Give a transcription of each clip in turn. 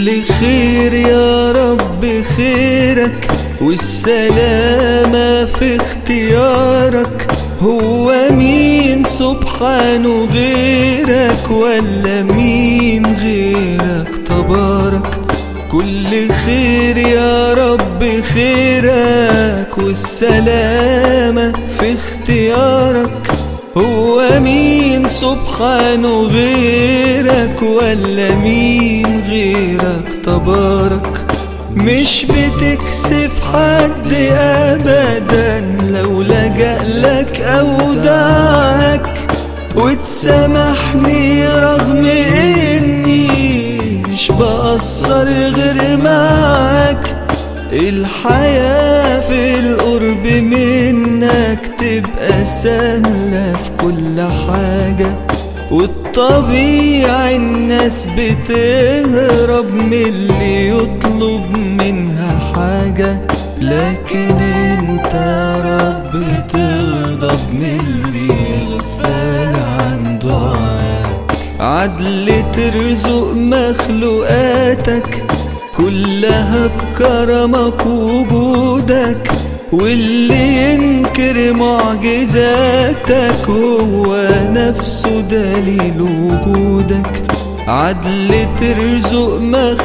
كل خير يا رب خيرك والسلامة في اختيارك هو مين سبحانه غيرك ولا مين غيرك تبارك كل خير يا رب خيرك والسلامة في اختيارك هو مين سبحانه غيرك ولا مين غيرك تبارك مش بتكسف حد ابدا لو لجأ لك او دعاك وتسامحني رغم اني مش بقصر غير معاك الحياة في القرب منك تبقى سهلة في كل حاجة والطبيعي الناس بتهرب من اللي يطلب منها حاجة لكن انت يا رب تغضب من اللي يغفل عن دعاك عدل ترزق مخلوقاتك كلها بكرمك وجودك واللي ينكر معجزاتك هو نفسه دليل وجودك عدل ترزق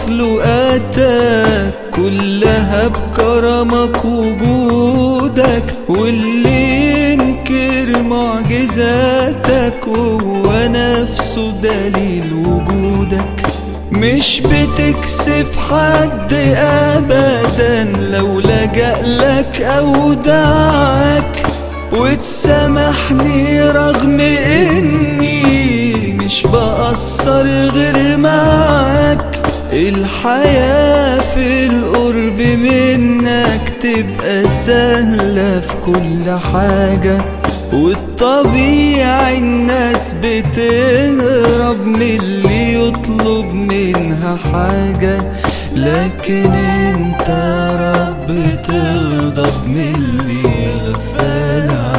مخلوقاتك كلها بكرمك وجودك واللي ينكر معجزاتك هو نفسه دليل وجودك مش بتكسف حد ابدا لو لجأ لك او دعاك وتسامحني رغم اني مش بقصر غير معاك الحياة في القرب منك تبقى سهلة في كل حاجة والطبيعي الناس بتهرب من اللي يطلب منها حاجة لكن انت يا رب تغضب من اللي يغفل